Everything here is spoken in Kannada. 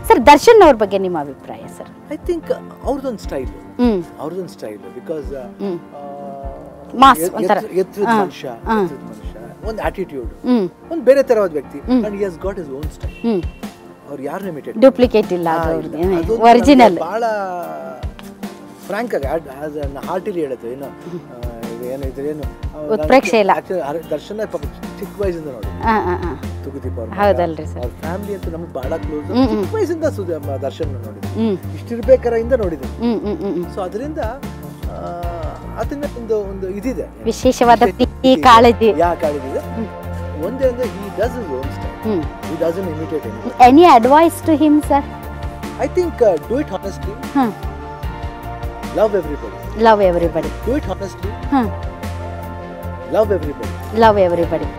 ಸರ್ ದರ್ಶನ್ ಅವ್ರ ಬಗ್ಗೆ ನಿಮ್ಮ ಅಭಿಪ್ರಾಯ ಸರ್ ಐ ಥಿಂಕ್ ಅವ್ರದ್ದೊಂದು ಸ್ಟೈಲ್ ಹ್ಮ್ ಅವ್ರದ್ದೊಂದು ಸ್ಟೈಲ್ ಬಿಕಾಸ್ ಹ್ಮ್. Mass ಒಂಥರ. ಎತ್ತರದ ಹಾ, ಮನುಷ್ಯ ಹಾ. ಎತ್ತರದ ಮನುಷ್ಯ ಒಂದು ಆಟಿಟ್ಯೂಡ್ ಹ್ಮ್ ಒಂದು ಬೇರೆ ತರವಾದ ವ್ಯಕ್ತಿ hmm. And has got his own style hmm ಅವ್ರು ಯಾರನ್ನ ಇಮಿಟೇಟ್ ಡೂಪ್ಲಿಕೇಟ್ ಇಲ್ಲ ಅದು ಅವ್ರದ್ದು ಒರಿಜಿನಲ್ ಬಹಳ ಫ್ರಾಂಕ್ ಆಗಿ ಆಸ್ ಹಾರ್ಟಿಲಿ ಹೇಳುತ್ತೆ ಏನು ಆ, ಇದು ಏನು ಇದು ಏನು ಆ, ನಾನು ಉತ್ಪ್ರೇಕ್ಷೆ ಇಲ್ಲ. actually ಹರ- ದರ್ಶನ ಪಾಪ ಚಿಕ್ಕ ವಯಸ್ಸಿಂದ ನೋಡಿ ಹಾಂ ಹಾಂ ಹಾಂ ತುಗುದೀಪ ಅವ್ರ ಮಗ, ಹೌದಲ್ರಿ sir. ಅವ್ರ ಫ್ಯಾಮಿಲಿ ಅಂತ ನಮ್ಗೆ ಬಹಳ ಕ್ಲೋಸ್ ಹ್ಮ್, ಹ್ಮ್. ಚಿಕ್ಕ ವಯಸ್ಸಿಂದ ಸುದ ಮ- ದರ್ಶನ್ ನೋಡಿದ್ವಿ ಹ್ಮ್ ಇಷ್ಟಿರ್ಬೇಕಾರಿಂದ ನೋಡಿದ್ವಿ ಹ್ಮ್ ಹ್ಮ್ ಹ್ಮ್ ಹ್ಮ್ ಸೊ ಅದರಿಂದ ಅದನ್ನ ಒಂದು ಒಂದು ಇದಿದೆ ವಿಶೇಷವಾದ ಪ್ರೀತಿ ಕಾಳಜಿ ಯಾ ಕಾಳಿದಿದೆ ಒಂದೇ ಅಂದ್ರೆ he does his own style hmm he doesn't imitate any any advice to him sir I think do it honestly ಹಾಂ love everybody love everybody do it honestly ಹಾಂ ಲವ್ ಎವ್ರಿಬಡಿ ಲವ್ ಎವ್ರಿಬಡಿ